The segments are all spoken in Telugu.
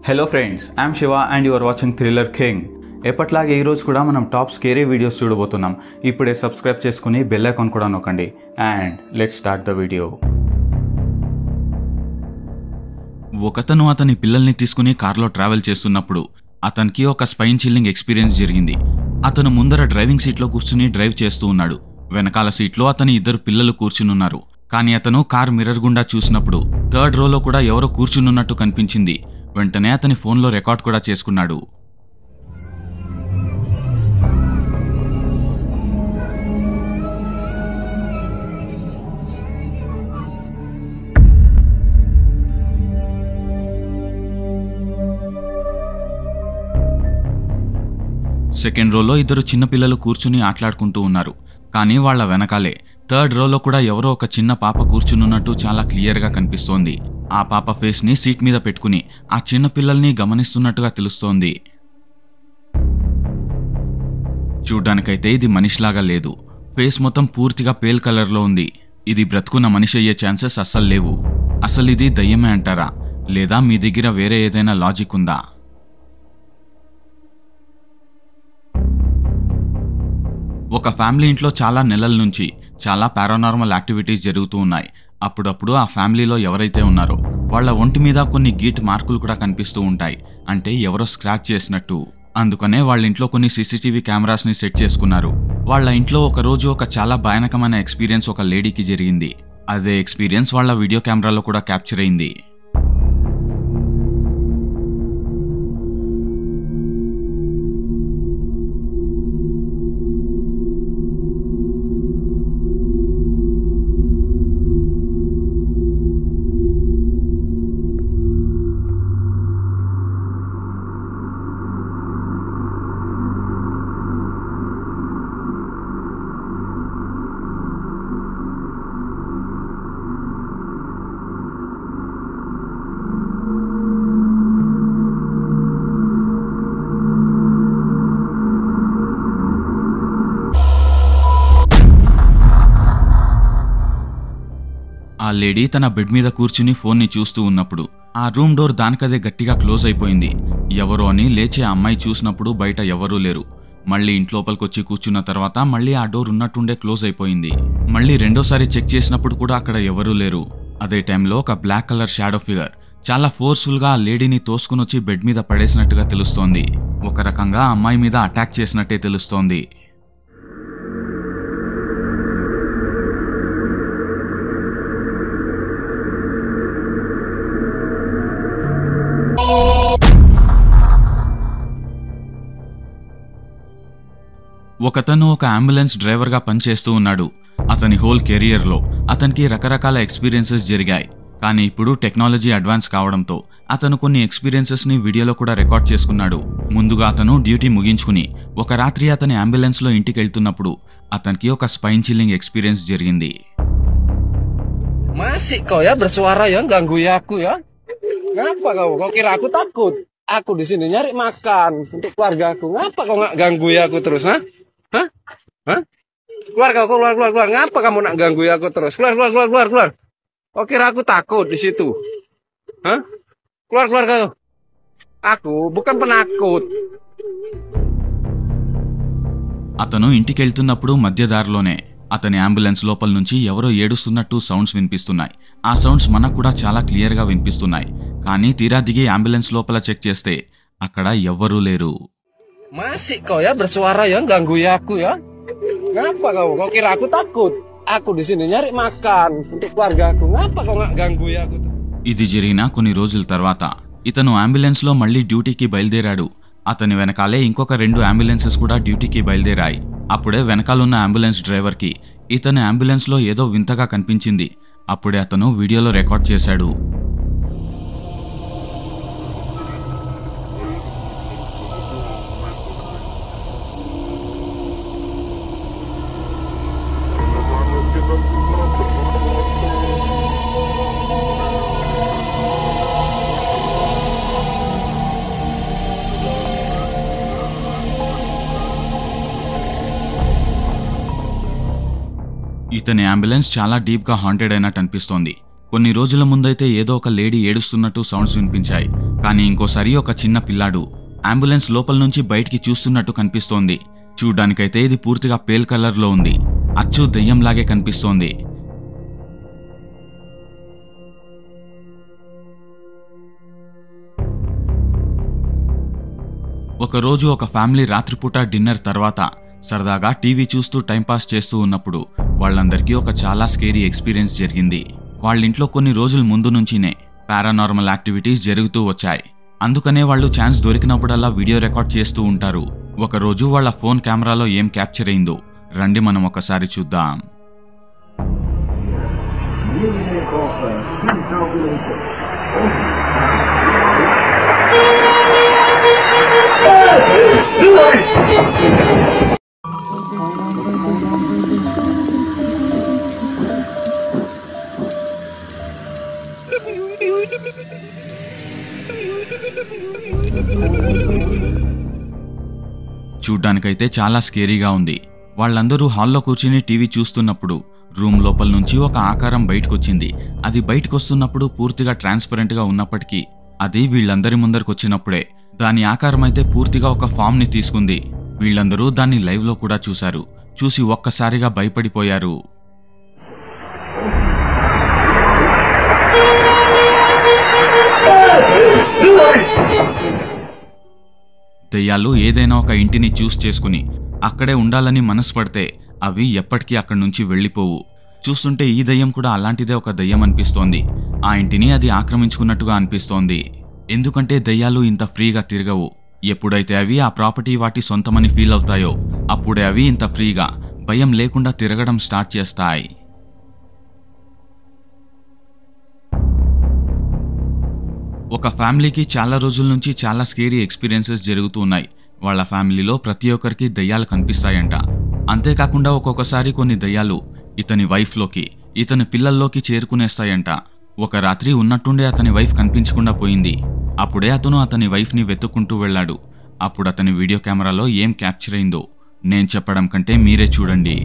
Hello friends I'm Shiva and your watching thriller king ఎప్పట్లాగే ఈరోజు కూడా మనం టాప్ స్కేరీ వీడియోస్ చూడబోతున్నాం ఇప్పుడే సబ్స్క్రైబ్ చేసుకుని బెల్ ఐకాన్ కూడా నొక్కండి and let start the video ఒకతను అతని పిల్లల్ని తీసుకుని కార్లో ట్రావెల్ చేస్తున్నప్పుడు అతనికి ఒక స్పైన్ చిల్లింగ్ ఎక్స్పీరియన్స్ జరిగింది అతను ముందర డ్రైవింగ్ సీట్లో కూర్చుని డ్రైవ్ చేస్తూ ఉన్నాడు వెనకాల సీట్లో అతని ఇద్దరు పిల్లలు కూర్చునున్నారు కానీ అతను కార్ మిర్రర్ గుండా చూసినప్పుడు థర్డ్ రోలో కూడా ఎవరో కూర్చునున్నట్టు కనిపించింది వెంటనే అతని ఫోన్లో రికార్డ్ కూడా చేసుకున్నాడు సెకండ్ రోలో ఇద్దరు చిన్నపిల్లలు కూర్చుని ఆటలాడుకుంటూ ఉన్నారు కానీ వాళ్ళ వెనకాలే థర్డ్ రోలో కూడా ఎవరో ఒక చిన్న పాప కూర్చునున్నట్టు చాలా క్లియర్గా కనిపిస్తోంది ఆ పాప ఫేస్ని సీట్ మీద పెట్టుకుని ఆ చిన్న పిల్లల్ని గమనిస్తున్నట్టుగా తెలుస్తోంది చూడ్డానికైతే ఇది మనిషిలాగా లేదు ఫేస్ మొత్తం పూర్తిగా పేల్ కలర్లో ఉంది ఇది బ్రతుకున్న మనిషి అయ్యే ఛాన్సెస్ అస్సలు లేవు అసలు ఇది దయ్యమే అంటారా లేదా మీ దగ్గర వేరే ఏదైనా లాజిక్ ఉందా ఒక ఫ్యామిలీ ఇంట్లో చాలా నెలల నుంచి చాలా పారానార్మల్ యాక్టివిటీస్ జరుగుతూ ఉన్నాయి అప్పుడప్పుడు ఆ ఫ్యామిలీలో ఎవరైతే ఉన్నారో వాళ్ళ ఒంటి మీద కొన్ని గీట్ మార్కులు కూడా కనిపిస్తూ ఉంటాయి అంటే ఎవరో స్క్రాచ్ చేసినట్టు అందుకనే వాళ్ళ ఇంట్లో కొన్ని సీసీటీవీ కెమెరాస్ని సెట్ చేసుకున్నారు వాళ్ళ ఇంట్లో ఒక రోజు ఒక చాలా భయానకమైన ఎక్స్పీరియన్స్ ఒక లేడీకి జరిగింది అదే ఎక్స్పీరియన్స్ వాళ్ళ వీడియో కెమెరాలో కూడా క్యాప్చర్ అయింది ఆ లేడీ తన బెడ్ మీద కూర్చుని ఫోన్ని చూస్తూ ఉన్నప్పుడు ఆ రూమ్ డోర్ దానికదే గట్టిగా క్లోజ్ అయిపోయింది ఎవరో అని లేచి ఆ అమ్మాయి చూసినప్పుడు బయట ఎవరూ లేరు మళ్ళీ ఇంట్లోపలికొచ్చి కూర్చున్న తర్వాత మళ్ళీ ఆ డోర్ ఉన్నట్టుండే క్లోజ్ అయిపోయింది మళ్ళీ రెండోసారి చెక్ చేసినప్పుడు కూడా అక్కడ ఎవరూ లేరు అదే టైంలో ఒక బ్లాక్ కలర్ షాడో ఫిగర్ చాలా ఫోర్స్ఫుల్గా ఆ లేడీని తోసుకుని వచ్చి బెడ్ మీద పడేసినట్టుగా తెలుస్తోంది ఒక రకంగా ఆ అమ్మాయి మీద అటాక్ చేసినట్టే తెలుస్తోంది ఒకతను ఒక అంబులెన్స్ డ్రైవర్గా పనిచేస్తూ ఉన్నాడు అతని హోల్ కెరియర్లో అతనికి రకరకాల ఎక్స్పీరియన్సెస్ జరిగాయి కానీ ఇప్పుడు టెక్నాలజీ అడ్వాన్స్ కావడంతో అతను కొన్ని ఎక్స్పీరియన్సెస్ని వీడియోలో కూడా రికార్డ్ చేసుకున్నాడు ముందుగా అతను డ్యూటీ ముగించుకుని ఒక రాత్రి అతని అంబులెన్స్లో ఇంటికి వెళ్తున్నప్పుడు అతనికి ఒక స్పైన్ చిల్లింగ్ ఎక్స్పీరియన్స్ జరిగింది Masih kau ya bersuara ya ganggu ya aku ya. Ngapa kau? Kau kira aku takut? Aku di sini nyari makan untuk keluarga aku. Ngapa kau nggak ganggu ya aku terus? Hah? Hah? Hah? Keluar kau keluar keluar keluar. Ngapa kamu nak ganggu ya aku terus? Keluar keluar keluar keluar keluar. Kau kira aku takut di situ? Hah? Keluar keluar kau. Aku bukan penakut. అతను ఇంటికి వెళ్తున్నప్పుడు మధ్యదారిలోనే అతని అంబులెన్స్ లోపల నుంచి ఎవరో ఏడుస్తున్నట్టు సౌండ్స్ వినిపిస్తున్నాయి ఆ సౌండ్స్ మనకు కూడా చాలా క్లియర్గా వినిపిస్తున్నాయి కానీ తీరా దిగి అంబులెన్స్ లోపల చెక్ చేస్తే అక్కడ ఎవ్వరూ లేరు Masih kau ya bersuara ya ganggu ya aku ya. Ngapa kau? Kau kira aku takut? Aku di sini nyari makan untuk keluarga aku. Ngapa kau nggak ganggu ya aku? ఇది జరిగిన కొన్ని రోజుల తర్వాత ఇతను అంబులెన్స్లో మళ్ళీ డ్యూటీకి బయలుదేరాడు అతని వెనకాలే ఇంకొక రెండు అంబులెన్సెస్ కూడా డ్యూటీకి బయలుదేరాయి అప్పుడే వెనకాలన్న అంబులెన్స్ డ్రైవర్కి ఇతని అంబులెన్స్లో ఏదో వింతగా కనిపించింది అప్పుడే అతను వీడియోలో రికార్డ్ చేశాడు Manos que tal si fuera persona muerta. ఇతని అంబులెన్స్ చాలా డీప్గా హాంటెడ్ అయినట్టు అనిపిస్తోంది కొన్ని రోజుల ముందైతే ఏదో ఒక లేడీ ఏడుస్తున్నట్టు సౌండ్స్ వినిపించాయి కానీ ఇంకోసారి ఒక చిన్న పిల్లాడు అంబులెన్స్ లోపల నుంచి బయటికి చూస్తున్నట్టు కనిపిస్తోంది చూడ్డానికైతే ఇది పూర్తిగా పేల్ కలర్లో ఉంది అచ్చు దెయ్యంలాగే కనిపిస్తోంది ఒకరోజు ఒక ఫ్యామిలీ రాత్రిపూట డిన్నర్ తర్వాత సరదాగా టీవీ చూస్తూ టైంపాస్ చేస్తూ ఉన్నప్పుడు వాళ్ళందరికీ ఒక చాలా స్కేరీ ఎక్స్పీరియన్స్ జరిగింది వాళ్ళింట్లో కొన్ని రోజుల ముందు నుంచినే పారానార్మల్ యాక్టివిటీస్ జరుగుతూ వచ్చాయి అందుకనే వాళ్ళు ఛాన్స్ దొరికినప్పుడల్లా వీడియో రికార్డ్ చేస్తూ ఉంటారు ఒకరోజు వాళ్ళ ఫోన్ కెమెరాలో ఏం క్యాప్చర్ అయిందో రండి మనం ఒకసారి చూద్దాం చూడ్డానికైతే చాలా స్కేరీగా ఉంది వాళ్ళందరూ హాల్లో కూర్చుని టీవీ చూస్తున్నప్పుడు రూమ్ లోపల నుంచి ఒక ఆకారం బయటకొచ్చింది అది బయటకొస్తున్నప్పుడు పూర్తిగా ట్రాన్స్పరెంట్గా ఉన్నప్పటికీ అది వీళ్ళందరి ముందరకొచ్చినప్పుడే దాని ఆకారం అయితే పూర్తిగా ఒక ఫామ్ ని తీసుకుంది వీళ్ళందరూ దాన్ని లైవ్లో కూడా చూశారు చూసి ఒక్కసారిగా భయపడిపోయారు దెయ్యాలు ఏదైనా ఒక ఇంటిని చూస్ చేసుకుని అక్కడే ఉండాలని మనసు పడితే అవి ఎప్పటికీ అక్కడి నుంచి వెళ్ళిపోవు చూస్తుంటే ఈ దయ్యం కూడా అలాంటిదే ఒక దయ్యం అనిపిస్తోంది ఆ ఇంటిని అది ఆక్రమించుకున్నట్టుగా అనిపిస్తోంది ఎందుకంటే దయ్యాలు ఇంత ఫ్రీగా తిరగవు ఎప్పుడైతే అవి ఆ ప్రాపర్టీ వాటి సొంతమని ఫీల్ అవుతాయో అప్పుడే అవి ఇంత ఫ్రీగా భయం లేకుండా తిరగడం స్టార్ట్ చేస్తాయి ఒక ఫ్యామిలీకి చాలా రోజుల నుంచి చాలా స్కేరీ ఎక్స్పీరియన్సెస్ జరుగుతూ ఉన్నాయి వాళ్ళ ఫ్యామిలీలో ప్రతి ఒక్కరికి దయ్యాలు కనిపిస్తాయంట అంతేకాకుండా ఒక్కొక్కసారి కొన్ని దయ్యాలు ఇతని వైఫ్లోకి ఇతని పిల్లల్లోకి చేరుకునేస్తాయంట ఒక రాత్రి ఉన్నట్టుండే అతని వైఫ్ కనిపించకుండా పోయింది అప్పుడే అతను అతని వైఫ్ని వెతుక్కుంటూ వెళ్ళాడు అప్పుడు అతని వీడియో కెమెరాలో ఏం క్యాప్చర్ అయిందో నేను చెప్పడం కంటే మీరే చూడండి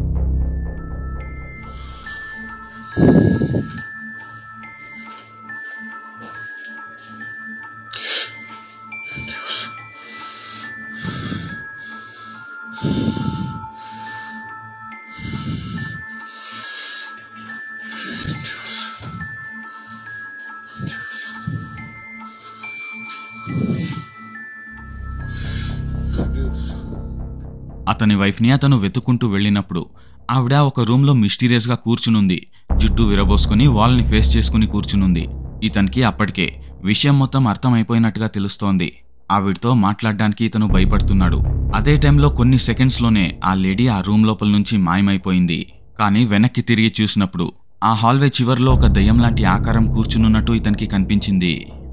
అతని వైఫ్ని అతను వెతుక్కుంటూ వెళ్ళినప్పుడు ఆవిడ ఒక రూమ్లో మిస్టీరియస్గా కూర్చునుంది జుట్టు విరబోసుకుని వాళ్ళని ఫేస్ చేసుకుని కూర్చునుంది ఇతనికి అప్పటికే విషయం మొత్తం అర్థమైపోయినట్టుగా తెలుస్తోంది ఆవిడతో మాట్లాడడానికి ఇతను భయపడుతున్నాడు అదే టైంలో కొన్ని సెకండ్స్లోనే ఆ లేడీ ఆ రూమ్ లోపల నుంచి మాయమైపోయింది కానీ వెనక్కి తిరిగి చూసినప్పుడు ఆ హాల్వే చివర్లో ఒక దయ్యం లాంటి ఆకారం కూర్చునున్నట్టు ఇతనికి కనిపించింది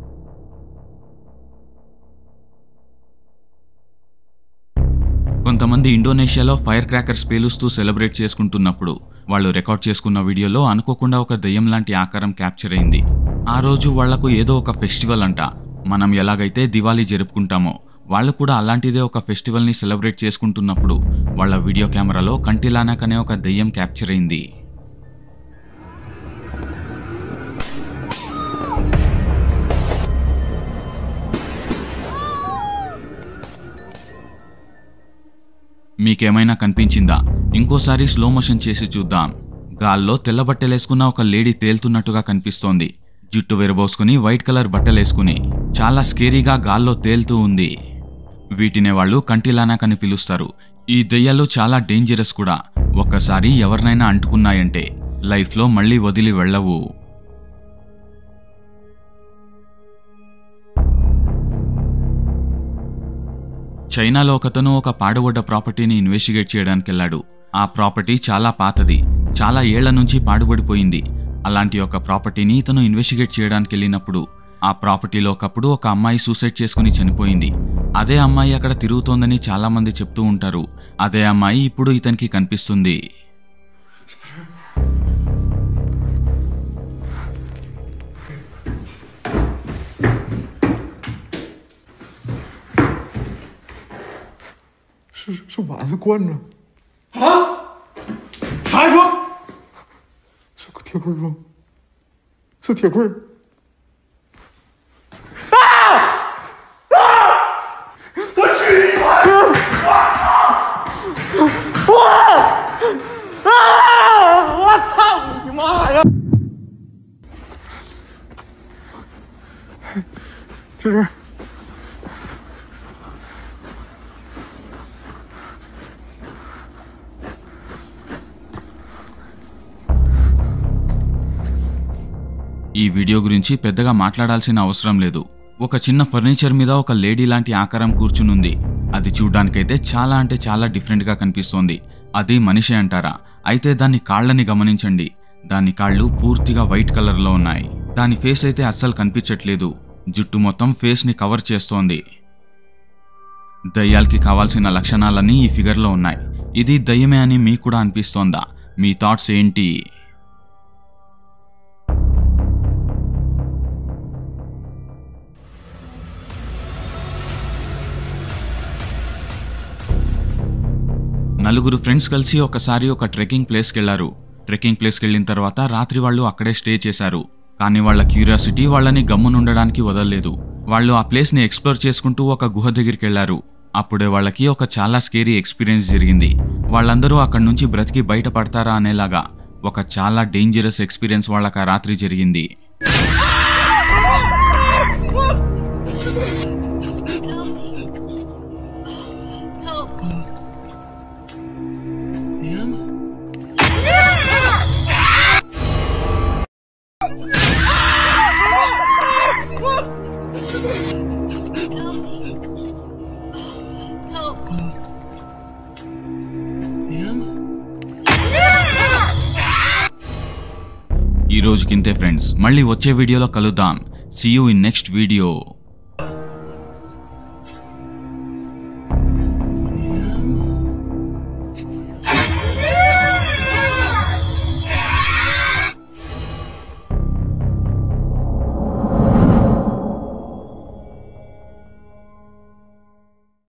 కొంతమంది ఇండోనేషియాలో ఫైర్ క్రాకర్స్ పేలుస్తూ సెలబ్రేట్ చేసుకుంటున్నప్పుడు వాళ్ళు రికార్డ్ చేసుకున్న వీడియోలో అనుకోకుండా ఒక దయ్యం లాంటి ఆకారం క్యాప్చర్ అయింది ఆ రోజు వాళ్లకు ఏదో ఒక ఫెస్టివల్ అంట మనం ఎలాగైతే దివాళీ జరుపుకుంటామో వాళ్ళు కూడా అలాంటిదే ఒక ఫెస్టివల్ని సెలబ్రేట్ చేసుకుంటున్నప్పుడు వాళ్ళ వీడియో కెమెరాలో కంటిలానాక్ అనే ఒక దయ్యం క్యాప్చర్ అయింది మీకేమైనా కనిపించిందా ఇంకోసారి స్లో మోషన్ చేసి చూద్దాం గాల్లో తెల్ల బట్టలేసుకున్న ఒక లేడీ తేలుతున్నట్టుగా కనిపిస్తోంది జుట్టు విరబోసుకుని వైట్ కలర్ బట్టలేసుకుని చాలా స్కేరీగా గాల్లో తేలుతూ ఉంది వీటినే వాళ్ళు కంటిలానాక్ అని పిలుస్తారు ఈ దెయ్యాలు చాలా డేంజరస్ కూడా ఒక్కసారి ఎవరినైనా అంటుకున్నాయంటే లైఫ్లో మళ్ళీ వదిలి వెళ్ళవు చైనాలో ఒకతను ఒక పాడుబడ్డ ప్రాపర్టీని ఇన్వెస్టిగేట్ చేయడానికి వెళ్ళాడు ఆ ప్రాపర్టీ చాలా పాతది చాలా ఏళ్ల నుంచి పాడుబడిపోయింది అలాంటి ఒక ప్రాపర్టీని ఇతను ఇన్వెస్టిగేట్ చేయడానికి వెళ్ళినప్పుడు ఆ ప్రాపర్టీలో ఒకప్పుడు ఒక అమ్మాయి సూసైడ్ చేసుకుని చనిపోయింది అదే అమ్మాయి అక్కడ తిరుగుతోందని చాలా మంది చెప్తూ ఉంటారు అదే అమ్మాయి ఇప్పుడు ఇతనికి కనిపిస్తుంది 是是娃子惯着。啊？啥说？是个铁棍吗？是铁棍儿。啊！ ఈ వీడియో గురించి పెద్దగా మాట్లాడాల్సిన అవసరం లేదు ఒక చిన్న ఫర్నిచర్ మీద ఒక లేడీ లాంటి ఆకారం కూర్చునుంది అది చూడ్డానికైతే చాలా అంటే చాలా డిఫరెంట్గా కనిపిస్తోంది అది మనిషి అంటారా అయితే దాని కాళ్ళని గమనించండి దాని కాళ్ళు పూర్తిగా వైట్ కలర్లో ఉన్నాయి దాని ఫేస్ అయితే అస్సలు కనిపించట్లేదు జుట్టు మొత్తం ఫేస్ని కవర్ చేస్తోంది దయ్యాలకి కావాల్సిన లక్షణాలన్నీ ఈ ఫిగర్లో ఉన్నాయి ఇది దయ్యమే అని మీకు కూడా అనిపిస్తోందా మీ థాట్స్ ఏంటి నలుగురు ఫ్రెండ్స్ కలిసి ఒకసారి ఒక ట్రెక్కింగ్ ప్లేస్కి వెళ్లారు ట్రెక్కింగ్ ప్లేస్కి వెళ్ళిన తర్వాత రాత్రి వాళ్ళు అక్కడే స్టే చేశారు కానీ వాళ్ళ క్యూరియాసిటీ వాళ్ళని గమ్మునుండడానికి వదలలేదు వాళ్ళు ఆ ప్లేస్ని ఎక్స్ప్లోర్ చేసుకుంటూ ఒక గుహ దగ్గరికి వెళ్లారు అప్పుడే వాళ్ళకి ఒక చాలా స్కేరీ ఎక్స్పీరియన్స్ జరిగింది వాళ్ళందరూ అక్కడి నుంచి బ్రతికి బయటపడతారా అనేలాగా ఒక చాలా డేంజరస్ ఎక్స్పీరియన్స్ వాళ్ళకి ఆ రాత్రి జరిగింది ఈ రోజుకింతే ఫ్రెండ్స్ మళ్ళీ వచ్చే వీడియోలో కలుద్దాం see you in next video